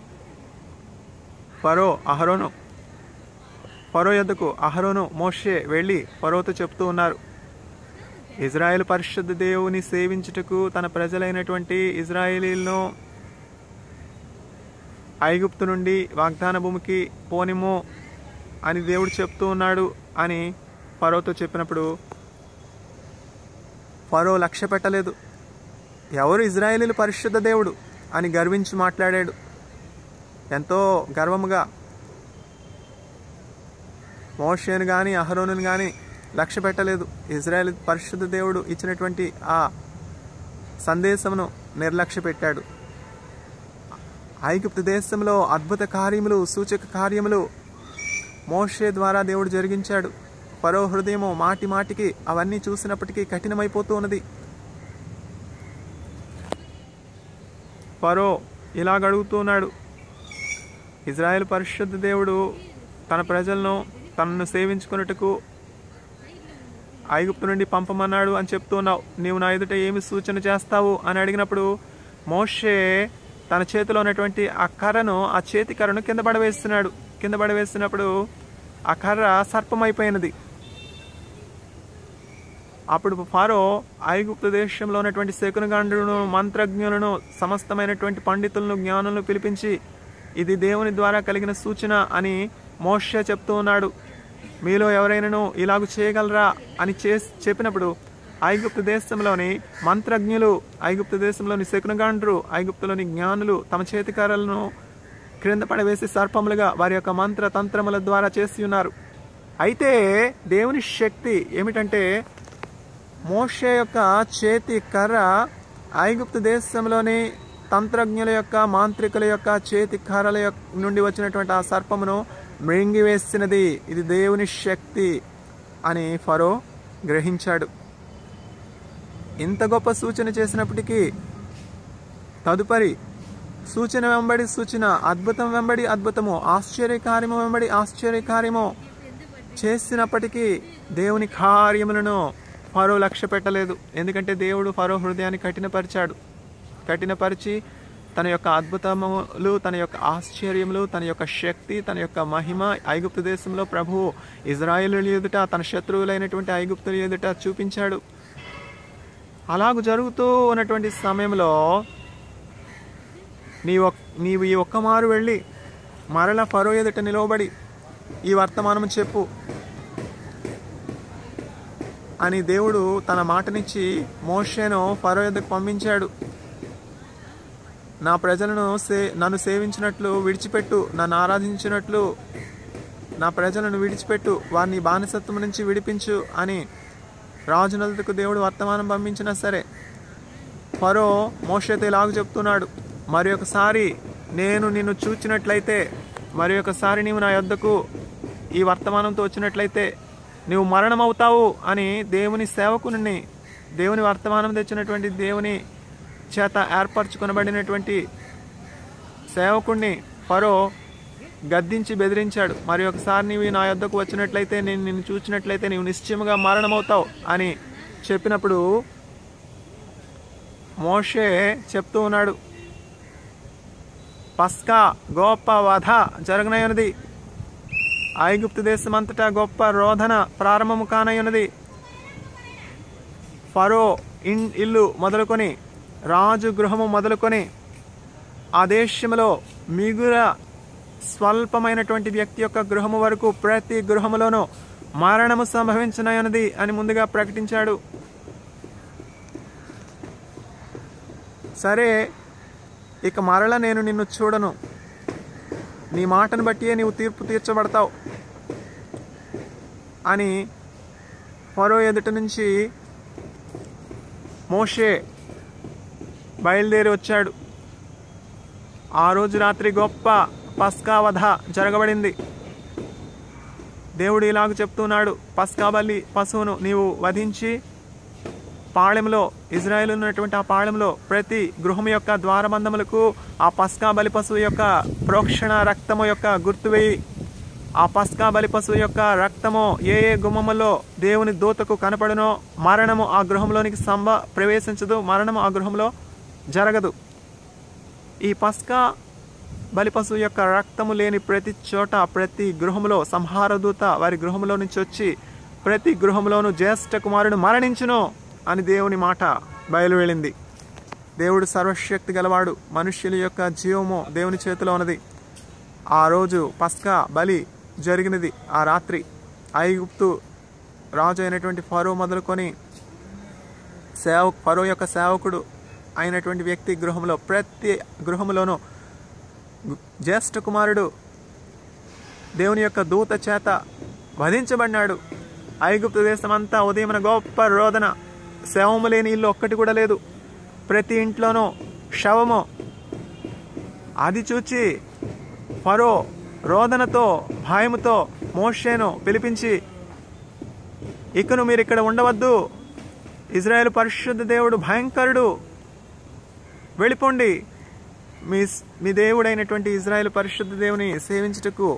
ఫరో అహరోను ఫరో యొద్దకు అహరోను మోషే వెళ్ళి ఫరోతో చెప్తూ ఉన్నారు ఇజ్రాయెల్ పరిశుద్ధ దేవుని సేవించుటకు తన ప్రజలైనటువంటి ఇజ్రాయేలీలను ఐగుప్తు నుండి వాగ్దాన భూమికి పోనిము అని దేవుడు చెప్తూ ఉన్నాడు అని ఫరోతో చెప్పినప్పుడు ఫరో లక్ష్య పెట్టలేదు ఎవరు ఇజ్రాయేలీలు పరిశుద్ధ దేవుడు అని గర్వించి మాట్లాడాడు ఎంతో గర్వముగా మోషేను కానీ అహరోనుని కానీ లక్ష్య పెట్టలేదు ఇజ్రాయెల్ పరిశుద్ధ దేవుడు ఇచ్చినటువంటి ఆ సందేశమును నిర్లక్ష్య పెట్టాడు ఐగుప్తు దేశంలో అద్భుత కార్యములు సూచక కార్యములు మోషే ద్వారా దేవుడు జరిగించాడు ఫరో హృదయము మాటి మాటికి అవన్నీ చూసినప్పటికీ కఠినమైపోతూ ఉన్నది ఫరో ఇలాగ అడుగుతున్నాడు ఇజ్రాయెల్ పరిశుద్ధ దేవుడు తన ప్రజలను తనను సేవించుకున్నట్టుకు ఐగుప్తు నుండి పంపమన్నాడు అని చెప్తున్నావు నీవు నా ఎదుట ఏమి సూచన చేస్తావు అని అడిగినప్పుడు మోషే తన చేతిలో ఉన్నటువంటి ఆ కర్రను ఆ చేతి కర్రను కింద పడవేస్తున్నాడు కింద పడవేస్తున్నప్పుడు ఆ కర్ర సర్పమైపోయినది అప్పుడు ఫారో ఐగుప్తు దేశంలో ఉన్నటువంటి శకునగాండ్రులను మంత్రజ్ఞులను సమస్తమైనటువంటి పండితులను జ్ఞానులను పిలిపించి ఇది దేవుని ద్వారా కలిగిన సూచన అని మోషే చెప్తూ ఉన్నాడు మీలో ఎవరైనాను ఇలాగ చేయగలరా అని చే చెప్పినప్పుడు ఐగుప్తు దేశంలోని మంత్రజ్ఞులు ఐగుప్తు దేశంలోని శకునగాండ్రు ఐగుప్తులోని జ్ఞానులు తమ చేతికారలను క్రింద పడవేసి సర్పములుగా వారి యొక్క మంత్ర తంత్రముల ద్వారా చేసి ఉన్నారు అయితే దేవుని శక్తి ఏమిటంటే మోషే యొక్క చేతి కర్ర ఐగుప్తు దేశంలోని తంత్రజ్ఞుల యొక్క మాంత్రికుల యొక్క చేతి కర్రల యొక్క నుండి వచ్చినటువంటి ఆ సర్పమును మృంగివేసినది ఇది దేవుని శక్తి అని ఫరో గ్రహించాడు ఇంత గొప్ప సూచన చేసినప్పటికీ తదుపరి సూచన వెంబడి సూచన అద్భుతం వెంబడి అద్భుతము ఆశ్చర్యకార్యము వెంబడి ఆశ్చర్యకార్యము చేసినప్పటికీ దేవుని కార్యములను ఫరో లక్ష్య పెట్టలేదు ఎందుకంటే దేవుడు ఫరో హృదయాన్ని కఠినపరిచాడు కఠినపరిచి తన యొక్క అద్భుతములు తన యొక్క ఆశ్చర్యములు తన యొక్క శక్తి తన యొక్క మహిమ ఐగుప్తు దేశంలో ప్రభువు ఇజ్రాయేలు ఎదుట తన శత్రువులైనటువంటి ఐగుప్తుల ఎదుట చూపించాడు అలాగ జరుగుతూ ఉన్నటువంటి సమయంలో నీ ఒక్ నీవు ఈ ఒక్క మారు వెళ్ళి మరల ఫరో ఎదుట నిలవబడి ఈ వర్తమానము చెప్పు అని దేవుడు తన మాటనిచ్చి మోషేను ఫరో ఎద్దకు పంపించాడు నా ప్రజలను సే నన్ను సేవించినట్లు విడిచిపెట్టు నన్ను ఆరాధించినట్లు నా ప్రజలను విడిచిపెట్టు వారిని బానిసత్వం నుంచి విడిపించు అని రాజునదుకు దేవుడు వర్తమానం పంపించినా సరే ఫరో మోషతో ఇలాగ చెప్తున్నాడు మరి ఒకసారి నేను నిన్ను చూచినట్లయితే మరి ఒకసారి నీవు నా యొద్దకు ఈ వర్తమానంతో వచ్చినట్లయితే నీవు మరణమవుతావు అని దేవుని సేవకుని దేవుని వర్తమానం తెచ్చినటువంటి దేవుని చేత ఏర్పరచుకొనబడినటువంటి సేవకుణ్ణి ఫరో గద్దించి బెదిరించాడు మరి ఒకసారి నీవు నా యొద్దకు వచ్చినట్లయితే నేను నిన్ను చూచినట్లయితే నీవు నిశ్చయముగా మరణమవుతావు అని చెప్పినప్పుడు మోషే చెప్తూ ఉన్నాడు పస్కా గొప్ప వధ జరగనయ్యున్నది ఐగుప్తు దేశమంతటా గొప్ప రోధన ప్రారంభము కానయ్యున్నది ఫరో ఇన్ ఇల్లు మొదలుకొని రాజు గృహము మొదలుకొని ఆ దేశంలో మిగుల స్వల్పమైనటువంటి వ్యక్తి యొక్క గృహము వరకు ప్రతి గృహములోనూ మరణము సంభవించనన్నది అని ముందుగా ప్రకటించాడు సరే ఇక మరల నేను నిన్ను చూడను నీ మాటను బట్టియే నీవు తీర్పు తీర్చబడతావు అని ఫరో ఎదుట నుంచి మోషే బయలుదేరి వచ్చాడు ఆ రోజు రాత్రి గొప్ప పస్కా వధ జరగబడింది దేవుడు ఇలాగ చెప్తున్నాడు పస్కా బలి పశువును నీవు వధించి పాళెంలో ఇజ్రాయెల్ ఉన్నటువంటి ఆ పాళెంలో ప్రతి గృహం యొక్క ద్వారబంధములకు ఆ పస్కా బలి పశువు యొక్క ప్రోక్షణ రక్తము యొక్క గుర్తు వేయి ఆ పస్కా బలి పశువు యొక్క రక్తము ఏ ఏ గుమ్మములో దేవుని దూతకు కనపడునో మరణము ఆ గృహంలోనికి సంభ ప్రవేశించదు మరణము ఆ గృహంలో జరగదు ఈ పస్కా బలి పశువు యొక్క రక్తము లేని ప్రతి చోట ప్రతి గృహములో సంహారదూత వారి గృహములో నుంచి వచ్చి ప్రతి గృహంలోనూ జ్యేష్ఠ కుమారుడు మరణించును అని దేవుని మాట బయలువెళ్ళింది దేవుడు సర్వశక్తి గలవాడు మనుష్యుల యొక్క జీవము దేవుని చేతిలో ఉన్నది ఆ రోజు పస్కా బలి జరిగినది ఆ రాత్రి ఐగుప్తు రాజు అయినటువంటి ఫరో మొదలుకొని సేవ ఫరో యొక్క సేవకుడు అయినటువంటి వ్యక్తి గృహంలో ప్రతి గృహంలోనూ జ్యేష్ఠ కుమారుడు దేవుని యొక్క దూత చేత వధించబడినాడు ఐగుప్తు దేశమంతా ఉదయమున గొప్ప రోదన శవము లేని ఇల్లు ఒక్కటి కూడా లేదు ప్రతి ఇంట్లోనూ శవము అది చూచి ఫరో రోదనతో భయముతో మోషేను పిలిపించి ఇకను మీరు ఇక్కడ ఉండవద్దు ఇజ్రాయెల్ పరిశుద్ధ దేవుడు భయంకరుడు వెళ్ళిపోండి మీ మీ దేవుడైనటువంటి ఇజ్రాయెల్ పరిశుద్ధ దేవుని సేవించుటకు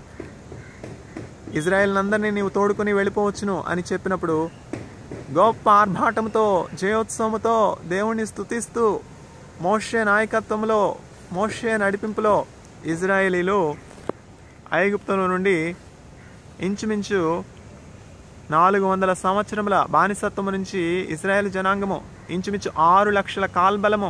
ఇజ్రాయెల్ అందరినీ నీవు తోడుకొని వెళ్ళిపోవచ్చును అని చెప్పినప్పుడు గొప్ప ఆర్భాటంతో జయోత్సవముతో దేవుణ్ణి స్తుతిస్తూ మోషే నాయకత్వంలో మోషే నడిపింపులో ఇజ్రాయేలీలు ఐగుప్తుల నుండి ఇంచుమించు నాలుగు వందల సంవత్సరముల బానిసత్వము నుంచి ఇజ్రాయెల్ జనాంగము ఇంచుమించు ఆరు లక్షల కాల్బలము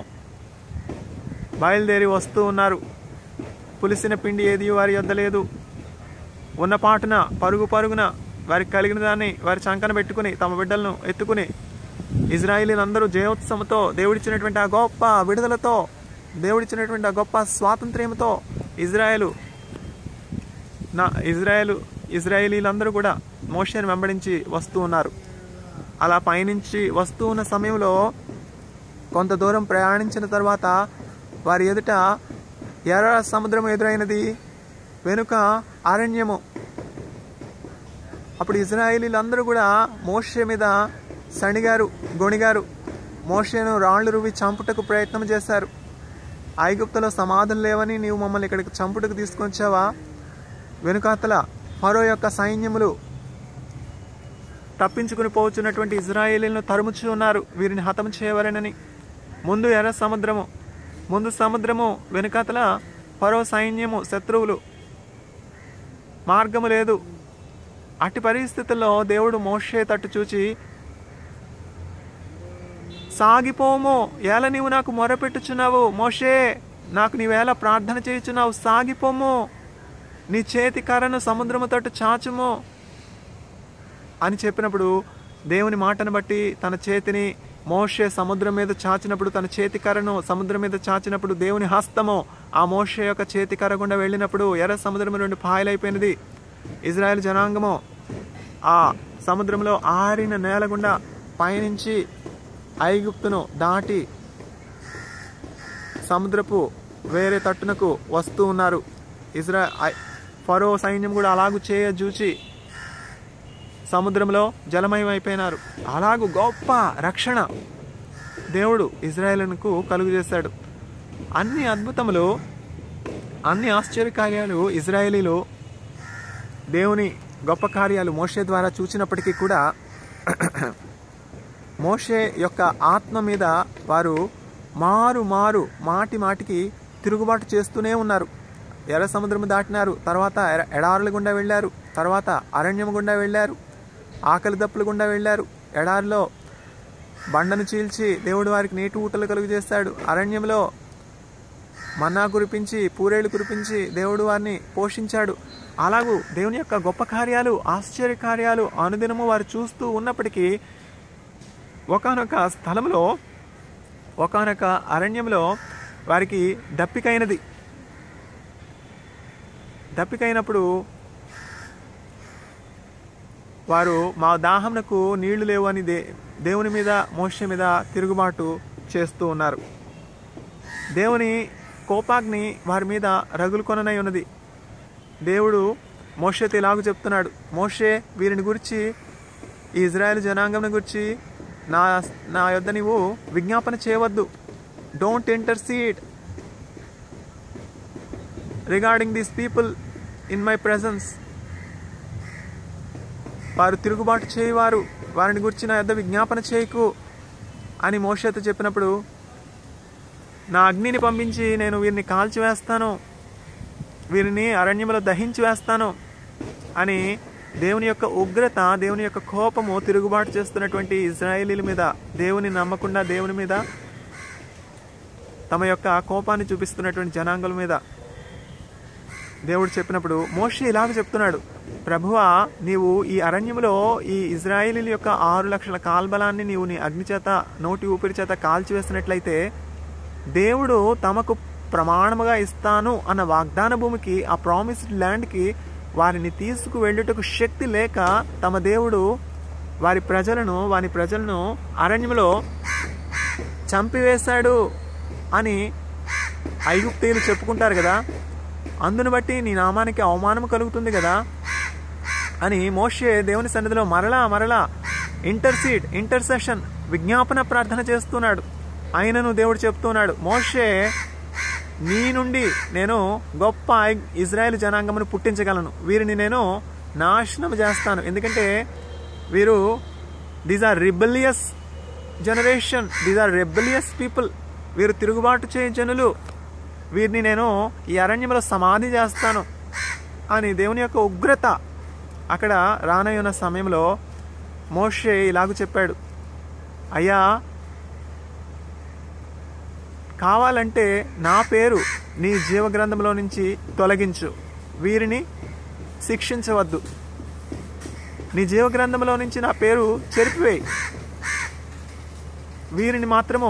బయలుదేరి వస్తూ ఉన్నారు పులిసిన పిండి ఏది వారి యొద్ద లేదు ఉన్న పాటున పరుగు పరుగున వారికి కలిగిన దాన్ని వారి చంకన పెట్టుకుని తమ బిడ్డలను ఎత్తుకుని ఇజ్రాయిలీలందరూ జయోత్సవంతో దేవుడిచ్చినటువంటి ఆ గొప్ప విడుదలతో దేవుడిచ్చినటువంటి ఆ గొప్ప స్వాతంత్ర్యంతో ఇజ్రాయెలు నా ఇజ్రాయెలు ఇజ్రాయేలీలందరూ కూడా మోషేను వెంబడించి వస్తూ ఉన్నారు అలా పయనించి వస్తూ ఉన్న సమయంలో కొంత దూరం ప్రయాణించిన తర్వాత వారి ఎదుట ఎర్ర సముద్రం ఎదురైనది వెనుక అరణ్యము అప్పుడు ఇజ్రాయేలీలందరూ కూడా మోషే మీద సణిగారు గొణిగారు మోషేను రాళ్ళు రువి చంపుటకు ప్రయత్నం చేశారు ఐగుప్తులో సమాధులు లేవని నీవు మమ్మల్ని ఇక్కడికి చంపుటకు తీసుకొచ్చావా వెనుకాతల ఫరో యొక్క సైన్యములు తప్పించుకుని పోవచ్చున్నటువంటి ఇజ్రాయేలీలను తరుముచు ఉన్నారు వీరిని హతము చేయవలెనని ముందు ఎర్ర సముద్రము ముందు సముద్రము వెనుకాతల ఫరో సైన్యము శత్రువులు మార్గము లేదు అట్టి పరిస్థితుల్లో దేవుడు మోషే తట్టు చూచి సాగిపోము ఏల నీవు నాకు మొరపెట్టుచున్నావు మోషే నాకు నీవేళ ప్రార్థన చేయుచున్నావు సాగిపోము నీ చేతి కర్రను సముద్రము తట్టు చాచుము అని చెప్పినప్పుడు దేవుని మాటను బట్టి తన చేతిని మోషే సముద్రం మీద చాచినప్పుడు తన చేతి కర్రను సముద్రం మీద చాచినప్పుడు దేవుని హస్తము ఆ మోషే యొక్క చేతి కర్ర గుండా వెళ్ళినప్పుడు ఎర్ర సముద్రం నుండి పాయలైపోయినది ఇజ్రాయెల్ జనాంగము ఆ సముద్రంలో ఆరిన నేల గుండా పయనించి ఐగుప్తును దాటి సముద్రపు వేరే తట్టునకు వస్తూ ఉన్నారు ఇజ్రా ఐ- ఫరో సైన్యం కూడా అలాగూ చేయ చూచి సముద్రంలో జలమయం అయిపోయినారు అలాగూ గొప్ప రక్షణ దేవుడు ఇజ్రాయేలునకు కలుగు చేశాడు అన్ని అద్భుతములు అన్ని ఆశ్చర్య కార్యాలు ఇజ్రాయేలీలు దేవుని గొప్ప కార్యాలు మోషే ద్వారా చూసినప్పటికీ కూడా మోషే యొక్క ఆత్మ మీద వారు మారు మారు మాటి మాటికి తిరుగుబాటు చేస్తూనే ఉన్నారు ఎర్ర సముద్రం దాటినారు తర్వాత ఎర- ఎడారుల గుండా వెళ్ళారు తర్వాత అరణ్యం గుండా వెళ్ళారు ఆకలి దప్పుల గుండా వెళ్ళారు ఎడారిలో బండను చీల్చి దేవుడు వారికి నీటి ఊటలు కలుగు చేస్తాడు అరణ్యంలో మన్నా కురిపించి పూరేళ్ళు కురిపించి దేవుడు వారిని పోషించాడు అలాగూ దేవుని యొక్క గొప్ప కార్యాలు ఆశ్చర్య కార్యాలు అనుదినము వారు చూస్తూ ఉన్నప్పటికీ ఒకనొక స్థలంలో ఒకనొక అరణ్యంలో వారికి దప్పికైనది దప్పికైనప్పుడు వారు మా దాహంనకు నీళ్లు లేవు అని దే దేవుని మీద మోష మీద తిరుగుబాటు చేస్తూ ఉన్నారు దేవుని కోపాగ్ని వారి మీద రగులుకొననై ఉన్నది దేవుడు మోషేతో ఇలాగ చెప్తున్నాడు మోషే వీరిని గురించి ఈ ఇజ్రాయెల్ జనాంగం గురించి నా నా యొద్ద నీవు విజ్ఞాపన చేయవద్దు don't intercede regarding these people in my presence వారు తిరుగుబాటు చేయవారు వారిని గురించి నా యొద్ద విజ్ఞాపన చేయకు అని మోషేతో చెప్పినప్పుడు నా అగ్నిని పంపించి నేను వీరిని కాల్చివేస్తాను వీరిని అరణ్యంలో దహించి వేస్తాను అని దేవుని యొక్క ఉగ్రత దేవుని యొక్క కోపము తిరుగుబాటు చేస్తున్నటువంటి ఇజ్రాయేలీల మీద దేవుని నమ్మకుండా దేవుని మీద తమ యొక్క కోపాన్ని చూపిస్తున్నటువంటి జనాంగుల మీద దేవుడు చెప్పినప్పుడు మోషే ఇలాగ చెప్తున్నాడు ప్రభువా నీవు ఈ అరణ్యంలో ఈ ఇజ్రాయేలీల యొక్క ఆరు లక్షల కాల్బలాన్ని నీవు నీ అగ్ని చేత నోటి ఊపిరి చేత కాల్చివేసినట్లయితే దేవుడు తమకు ప్రమాణముగా ఇస్తాను అన్న వాగ్దాన భూమికి ఆ ప్రామిస్డ్ ల్యాండ్కి వారిని తీసుకు వెళ్ళుటకు శక్తి లేక తమ దేవుడు వారి ప్రజలను వారి ప్రజలను అరణ్యంలో చంపివేశాడు అని ఐగుప్తీయులు చెప్పుకుంటారు కదా అందును బట్టి నీ నామానికి అవమానం కలుగుతుంది కదా అని మోషే దేవుని సన్నిధిలో మరలా మరలా ఇంటర్సీడ్ ఇంటర్సెషన్ విజ్ఞాపన ప్రార్థన చేస్తున్నాడు ఆయనను దేవుడు చెప్తున్నాడు మోషే నీ నుండి నేను గొప్ప ఇజ్రాయెల్ జనాంగమును పుట్టించగలను వీరిని నేను నాశనం చేస్తాను ఎందుకంటే వీరు these are rebellious generation these are rebellious people వీరు తిరుగుబాటు చేయ జనులు వీరిని నేను ఈ అరణ్యంలో సమాధి చేస్తాను అని దేవుని యొక్క ఉగ్రత అక్కడ రానయ్యున్న సమయంలో మోషే ఇలాగ చెప్పాడు అయ్యా కావాలంటే నా పేరు నీ జీవగ్రంథంలో నుంచి తొలగించు వీరిని శిక్షించవద్దు నీ జీవగ్రంథంలో నుంచి నా పేరు చెరిపివేయి వీరిని మాత్రము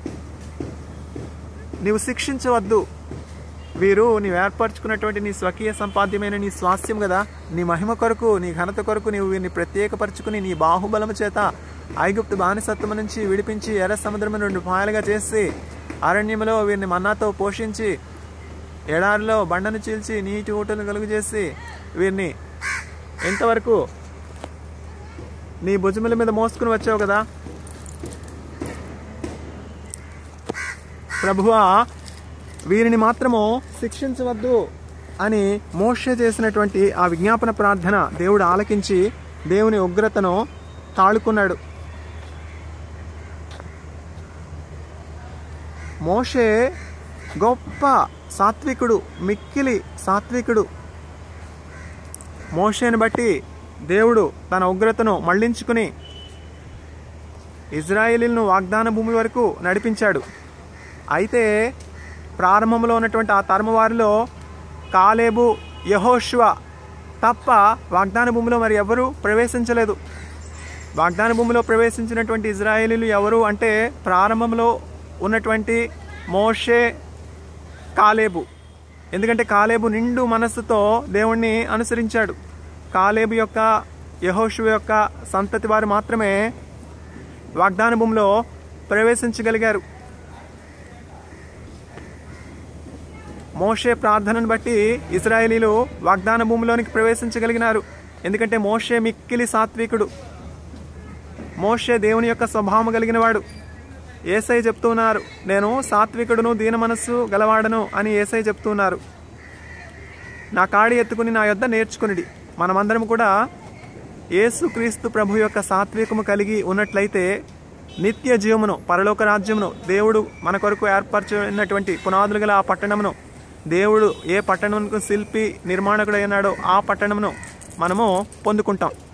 నీవు శిక్షించవద్దు వీరు నీవు ఏర్పరచుకున్నటువంటి నీ స్వకీయ సంపాద్యమైన నీ స్వాస్థ్యం కదా నీ మహిమ కొరకు నీ ఘనత కొరకు నీవు వీరిని ప్రత్యేకపరచుకుని నీ బాహుబలము చేత ఐగుప్తు బానిసత్వం నుంచి విడిపించి ఎర్ర సముద్రం రెండు పాయలుగా చేసి అరణ్యంలో వీరిని మన్నాతో పోషించి ఎడారిలో బండను చీల్చి నీటి ఊటలు కలుగు చేసి వీరిని ఎంతవరకు నీ భుజముల మీద మోసుకుని వచ్చావు కదా ప్రభువా వీరిని మాత్రము శిక్షించవద్దు అని మోషే చేసినటువంటి ఆ విజ్ఞాపన ప్రార్థన దేవుడు ఆలకించి దేవుని ఉగ్రతను తాళుకున్నాడు మోషే గొప్ప సాత్వికుడు మిక్కిలి సాత్వికుడు మోషేని బట్టి దేవుడు తన ఉగ్రతను మళ్లించుకుని ఇజ్రాయేలీలను వాగ్దాన భూమి వరకు నడిపించాడు అయితే ప్రారంభంలో ఉన్నటువంటి ఆ తరమ వారిలో కాలేబు యహోష్వ తప్ప వాగ్దాన భూమిలో మరి ఎవరు ప్రవేశించలేదు వాగ్దాన భూమిలో ప్రవేశించినటువంటి ఇజ్రాయేలీలు ఎవరు అంటే ప్రారంభంలో ఉన్నటువంటి మోషే కాలేబు ఎందుకంటే కాలేబు నిండు మనస్సుతో దేవుణ్ణి అనుసరించాడు కాలేబు యొక్క యహోషువ యొక్క సంతతి వారు మాత్రమే వాగ్దాన భూమిలో ప్రవేశించగలిగారు మోషే ప్రార్థనను బట్టి ఇస్రాయేలీలు వాగ్దాన భూమిలోనికి ప్రవేశించగలిగినారు ఎందుకంటే మోషే మిక్కిలి సాత్వికుడు మోషే దేవుని యొక్క స్వభావం కలిగినవాడు ఏసై చెప్తున్నారు నేను సాత్వికుడును దీన మనస్సు గలవాడను అని ఏసై చెప్తున్నారు నా కాడి ఎత్తుకుని నా యొద్ద నేర్చుకునిడి మనమందరం కూడా యేసు క్రీస్తు ప్రభు యొక్క సాత్వికము కలిగి ఉన్నట్లయితే నిత్య జీవమును పరలోక రాజ్యమును దేవుడు మన కొరకు ఏర్పరచినటువంటి పునాదులు గల ఆ పట్టణమును దేవుడు ఏ పట్టణంకు శిల్పి నిర్మాణకుడు అయినాడో ఆ పట్టణమును మనము పొందుకుంటాం